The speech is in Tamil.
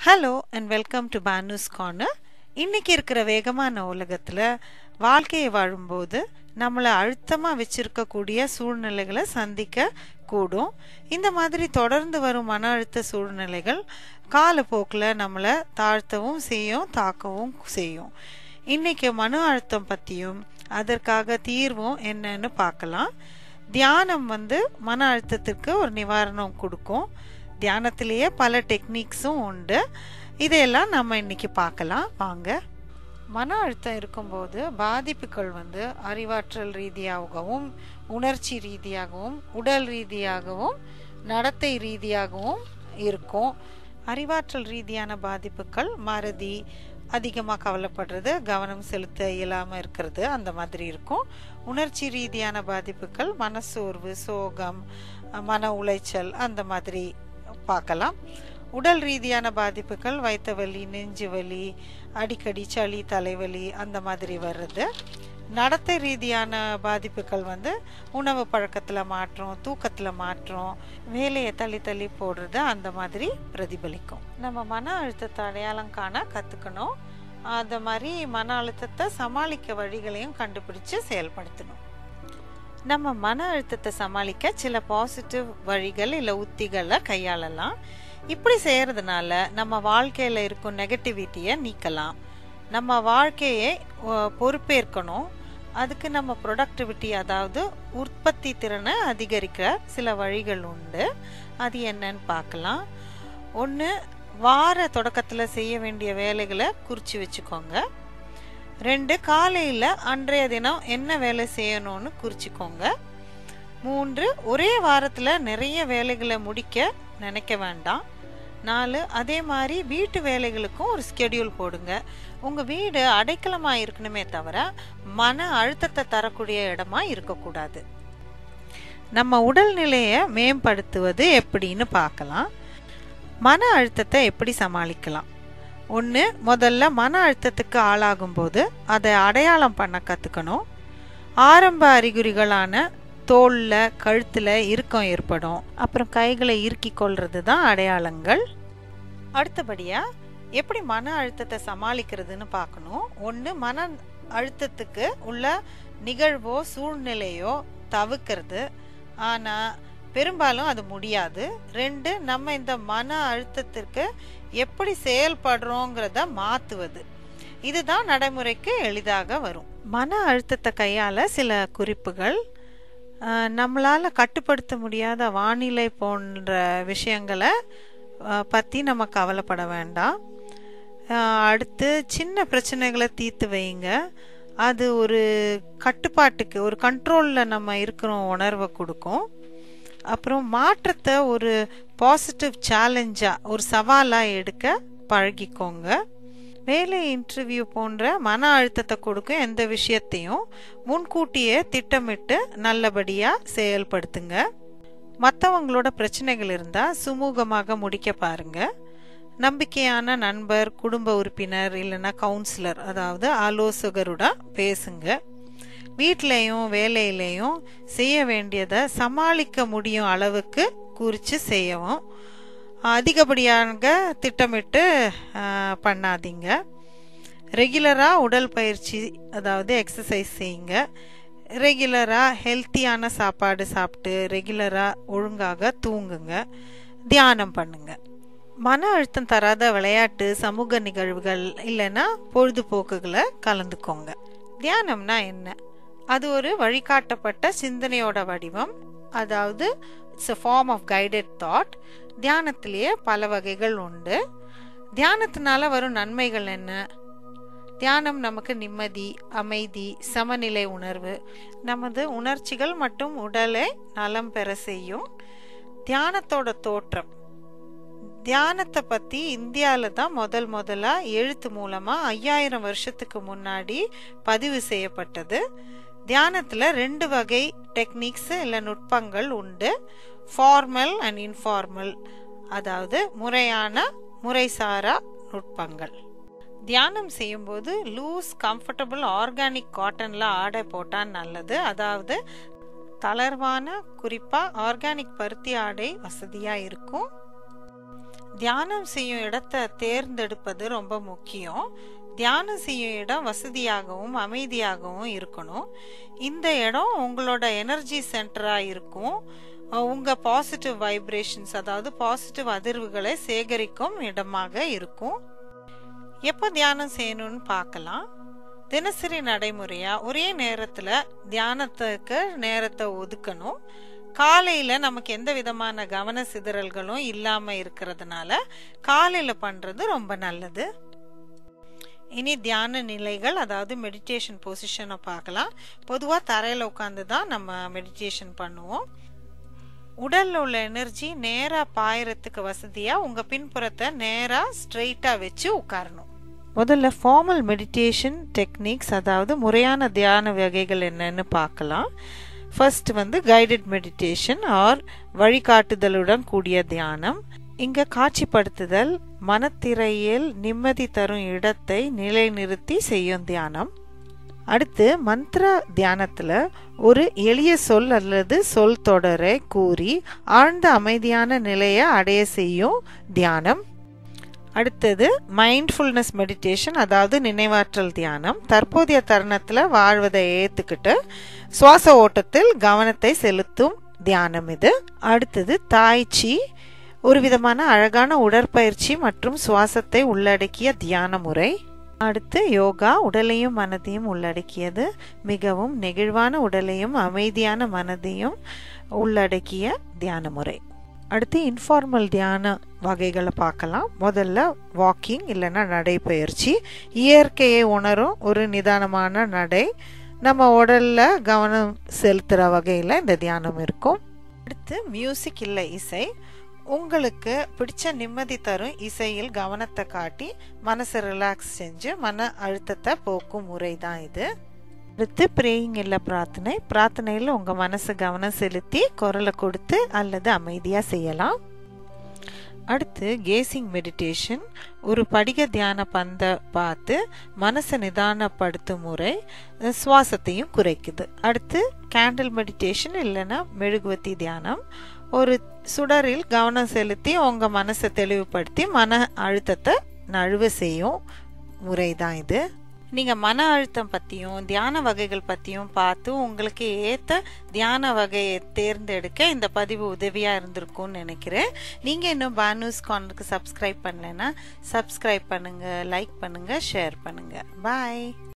hello and welcome to Bhanu's corner இன்னைக்கு இருக்கிற வேகமான உலகத்தில் வாழ்க்கையை வாழும்போது நம்மளை அழுத்தமாக வச்சிருக்கக்கூடிய சூழ்நிலைகளை சந்திக்க கூடும் இந்த மாதிரி தொடர்ந்து வரும் மன அழுத்த சூழ்நிலைகள் காலப்போக்கில் நம்மளை தாழ்த்தவும் செய்யும் தாக்கவும் செய்யும் இன்னைக்கு மன அழுத்தம் பற்றியும் அதற்காக தீர்வும் என்னன்னு பார்க்கலாம் தியானம் வந்து மன அழுத்தத்திற்கு ஒரு நிவாரணம் கொடுக்கும் தியானத்திலேயே பல டெக்னிக்ஸும் உண்டு இதையெல்லாம் நம்ம இன்னைக்கு பார்க்கலாம் வாங்க மன அழுத்தம் இருக்கும்போது பாதிப்புகள் வந்து அறிவாற்றல் ரீதியாகவும் உணர்ச்சி ரீதியாகவும் உடல் ரீதியாகவும் நடத்தை ரீதியாகவும் இருக்கும் அறிவாற்றல் ரீதியான பாதிப்புகள் மறதி அதிகமாக கவலைப்படுறது கவனம் செலுத்த இயலாமல் இருக்கிறது அந்த மாதிரி இருக்கும் உணர்ச்சி ரீதியான பாதிப்புகள் மனசோர்வு சோகம் மன உளைச்சல் அந்த மாதிரி பார்க்கலாம் உடல் ரீதியான பாதிப்புகள் வயிற்று வலி நெஞ்சு வலி அடிக்கடி சளி தலைவலி அந்த மாதிரி வர்றது நடத்தை ரீதியான பாதிப்புகள் வந்து உணவு பழக்கத்தில் மாற்றம் தூக்கத்தில் மாற்றம் வேலையை தள்ளி தள்ளி போடுறது அந்த மாதிரி பிரதிபலிக்கும் நம்ம மன அழுத்தத்தை அடையாளம் காண கற்றுக்கணும் அந்த மாதிரி மன அழுத்தத்தை சமாளிக்க வழிகளையும் கண்டுபிடிச்சு செயல்படுத்தணும் நம்ம மன அழுத்தத்தை சமாளிக்க சில பாசிட்டிவ் வழிகள் இல்லை உத்திகளை கையாளலாம் இப்படி செய்கிறதுனால நம்ம வாழ்க்கையில் இருக்கும் நெகட்டிவிட்டியை நீக்கலாம் நம்ம வாழ்க்கையை பொறுப்பேற்கணும் அதுக்கு நம்ம ப்ரொடக்டிவிட்டி அதாவது உற்பத்தி திறனை அதிகரிக்க சில வழிகள் உண்டு அது என்னன்னு பார்க்கலாம் ஒன்று வார தொடக்கத்தில் செய்ய வேண்டிய வேலைகளை குறித்து வச்சுக்கோங்க ரெண்டு காலையில் அன்றைய தினம் என்ன வேலை செய்யணும்னு குறிச்சிக்கோங்க மூன்று ஒரே வாரத்தில் நிறைய வேலைகளை முடிக்க நினைக்க வேண்டாம் நாலு அதே மாதிரி வீட்டு வேலைகளுக்கும் ஒரு ஸ்கெடியூல் போடுங்க உங்கள் வீடு அடைக்கலமாக இருக்கணுமே தவிர மன அழுத்தத்தை தரக்கூடிய இடமா இருக்கக்கூடாது நம்ம உடல்நிலையை மேம்படுத்துவது எப்படின்னு பார்க்கலாம் மன அழுத்தத்தை எப்படி சமாளிக்கலாம் ஒன்று முதல்ல மன அழுத்தத்துக்கு ஆளாகும்போது அதை அடையாளம் பண்ண கற்றுக்கணும் ஆரம்ப அறிகுறிகளான தோலில் கழுத்தில் இறுக்கம் ஏற்படும் அப்புறம் கைகளை இறுக்கி கொள்வது தான் அடையாளங்கள் அடுத்தபடியாக எப்படி மன அழுத்தத்தை சமாளிக்கிறதுன்னு பார்க்கணும் ஒன்று மன அழுத்தத்துக்கு உள்ள நிகழ்வோ சூழ்நிலையோ தவிர்க்கிறது ஆனால் பெரும்பாலும் அது முடியாது ரெண்டு நம்ம இந்த மன அழுத்தத்திற்கு எப்படி செயல்படுறோங்கிறத மாற்றுவது இதுதான் நடைமுறைக்கு எளிதாக வரும் மன அழுத்தத்தை கையாள சில குறிப்புகள் நம்மளால் கட்டுப்படுத்த முடியாத வானிலை போன்ற விஷயங்களை பற்றி நம்ம கவலைப்பட வேண்டாம் அடுத்து சின்ன பிரச்சனைகளை தீர்த்து வைங்க அது ஒரு கட்டுப்பாட்டுக்கு ஒரு கண்ட்ரோலில் நம்ம இருக்கிற உணர்வை கொடுக்கும் அப்புறம் மாற்றத்தை ஒரு பாசிட்டிவ் சேலஞ்சாக ஒரு சவாலாக எடுக்க பழகிக்கோங்க வேலை இன்டர்வியூ போன்ற மன அழுத்தத்தை கொடுக்கும் எந்த விஷயத்தையும் முன்கூட்டியே திட்டமிட்டு நல்லபடியாக செயல்படுத்துங்க மற்றவங்களோட பிரச்சனைகள் இருந்தால் சுமூகமாக முடிக்க பாருங்க நம்பிக்கையான நண்பர் குடும்ப உறுப்பினர் இல்லைன்னா கவுன்சிலர் அதாவது ஆலோசகருடன் பேசுங்க வீட்லேயும் வேலையிலையும் செய்ய வேண்டியதை சமாளிக்க முடியும் அளவுக்கு குறித்து செய்யவும் அதிகப்படியாக திட்டமிட்டு பண்ணாதீங்க ரெகுலராக உடல் பயிற்சி அதாவது எக்ஸசைஸ் செய்யுங்க ரெகுலராக ஹெல்த்தியான சாப்பாடு சாப்பிட்டு ரெகுலராக ஒழுங்காக தூங்குங்க தியானம் பண்ணுங்க மன அழுத்தம் தராத விளையாட்டு சமூக நிகழ்வுகள் இல்லைன்னா பொழுதுபோக்குகளை கலந்துக்கோங்க தியானம்னா என்ன அது ஒரு வழிகாட்டப்பட்ட சிந்தனையோட வடிவம் அதாவது it's a form of guided thought தியானத்திலேயே பல வகைகள் உண்டு தியானத்தினால வரும் நன்மைகள் என்ன தியானம் நமக்கு நிம்மதி அமைதி சமநிலை உணர்வு நமது உணர்ச்சிகள் மற்றும் உடலை நலம் பெற செய்யும் தியானத்தோட தோற்றம் தியானத்தை பற்றி இந்தியாவில் தான் முதல் முதலாக எழுத்து மூலமாக ஐயாயிரம் வருஷத்துக்கு முன்னாடி பதிவு செய்யப்பட்டது தியானத்தில் ரெண்டு வகை டெக்னிக்ஸ் இல்லை நுட்பங்கள் உண்டு ஃபார்மல் அண்ட் இன்ஃபார்மல் அதாவது முறையான முறைசாரா நுட்பங்கள் தியானம் செய்யும்போது லூஸ் கம்ஃபர்டபுள் ஆர்கானிக் காட்டனில் ஆடை போட்டால் நல்லது அதாவது தளர்வான குறிப்பாக ஆர்கானிக் பருத்தி ஆடை வசதியாக இருக்கும் தியானம் செய்யும் இடத்தை தேர்ந்தெடுப்பது ரொம்ப முக்கியம் தியானம் செய்யும் இடம் வசதியாகவும் அமைதியாகவும் இருக்கணும் இந்த இடம் உங்களோட எனர்ஜி சென்டராக இருக்கும் உங்க பாசிட்டிவ் வைப்ரேஷன்ஸ் அதாவது பாசிட்டிவ் அதிர்வுகளை சேகரிக்கும் இடமாக இருக்கும் எப்போ தியானம் செய்யணும்னு பார்க்கலாம் தினசரி நடைமுறையா ஒரே நேரத்துல தியானத்துக்கு நேரத்தை ஒதுக்கணும் காலையில நமக்கு எந்த விதமான கவன சிதறல்களும் இல்லாம இருக்கிறதுனால காலையில பண்றது ரொம்ப நல்லது இனி தியான நிலைகள் அதாவது மெடிடேஷன் பொசிஷனை பார்க்கலாம் பொதுவாக தரையில் உட்காந்து தான் நம்ம மெடிடேஷன் பண்ணுவோம் உடல்ல உள்ள எனர்ஜி நேரா பாயறதுக்கு வசதியா உங்க பின்புறத்தை நேரா ஸ்ட்ரெயிட்டா வச்சு உட்காரணும் முதல்ல ஃபார்மல் மெடிடேஷன் டெக்னிக்ஸ் அதாவது முறையான தியான வகைகள் என்னன்னு பார்க்கலாம் ஃபர்ஸ்ட் வந்து கைடட் மெடிடேஷன் ஆர் வழிகாட்டுதலுடன் கூடிய தியானம் இங்க காட்சிப்படுத்துதல் மனத்திரையில் நிம்மதி தரும் இடத்தை நிலைநிறுத்தி செய்யும் தியானம் அடுத்து மந்த்ர தியானத்துல ஒரு எளிய சொல் அல்லது சொல் தொடரை கூறி ஆழ்ந்த அமைதியான நிலையை அடைய செய்யும் தியானம் அடுத்தது மைண்ட்ஃபுல்னஸ் மெடிடேஷன் அதாவது நினைவாற்றல் தியானம் தற்போதைய தருணத்தில் வாழ்வதை ஏற்றுக்கிட்டு சுவாச ஓட்டத்தில் கவனத்தை செலுத்தும் தியானம் இது அடுத்தது தாய்ச்சி ஒரு விதமான அழகான உடற்பயிற்சி மற்றும் சுவாசத்தை உள்ளடக்கிய தியான முறை அடுத்து யோகா உடலையும் மனதையும் உள்ளடக்கியது மிகவும் நெகிழ்வான உடலையும் அமைதியான மனதையும் உள்ளடக்கிய தியான முறை அடுத்து இன்ஃபார்மல் தியான வகைகளை பார்க்கலாம் முதல்ல வாக்கிங் இல்லைன்னா நடைப்பயிற்சி இயற்கையை உணரும் ஒரு நிதானமான நடை நம்ம உடல்ல கவனம் செலுத்துகிற வகையில் இந்த தியானம் இருக்கும் அடுத்து மியூசிக் இல்லை இசை உங்களுக்கு பிடிச்ச நிம்மதி தரும் இசையில் கவனத்தை காட்டி மனசை ரிலாக்ஸ் செஞ்சு மன அழுத்தத்தை போக்கும் முறை தான் இது அடுத்து பிரேயிங் இல்லை பிரார்த்தனை பிரார்த்தனையில் உங்கள் மனசு கவனம் செலுத்தி குரலை கொடுத்து அல்லது அமைதியாக செய்யலாம் அடுத்து கேசிங் மெடிடேஷன் ஒரு படிக தியான பந்தை பார்த்து மனசை நிதானப்படுத்தும் முறை சுவாசத்தையும் குறைக்குது அடுத்து கேண்டில் மெடிடேஷன் இல்லைன்னா மெழுகுவத்தி தியானம் ஒரு சுடரில் கவனம் செலுத்தி உங்கள் மனசை தெளிவுபடுத்தி மன அழுத்தத்தை நழுவ செய்யும் முறை தான் இது நீங்கள் மன அழுத்தம் பற்றியும் தியான வகைகள் பற்றியும் பார்த்து உங்களுக்கு ஏற்ற தியான வகையை தேர்ந்தெடுக்க இந்த பதிவு உதவியாக இருந்திருக்கும்னு நினைக்கிறேன் நீங்கள் இன்னும் பானூஸ் கார்னருக்கு சப்ஸ்கிரைப் பண்ணலைன்னா சப்ஸ்கிரைப் பண்ணுங்கள் லைக் பண்ணுங்கள் ஷேர் பண்ணுங்கள் பாய்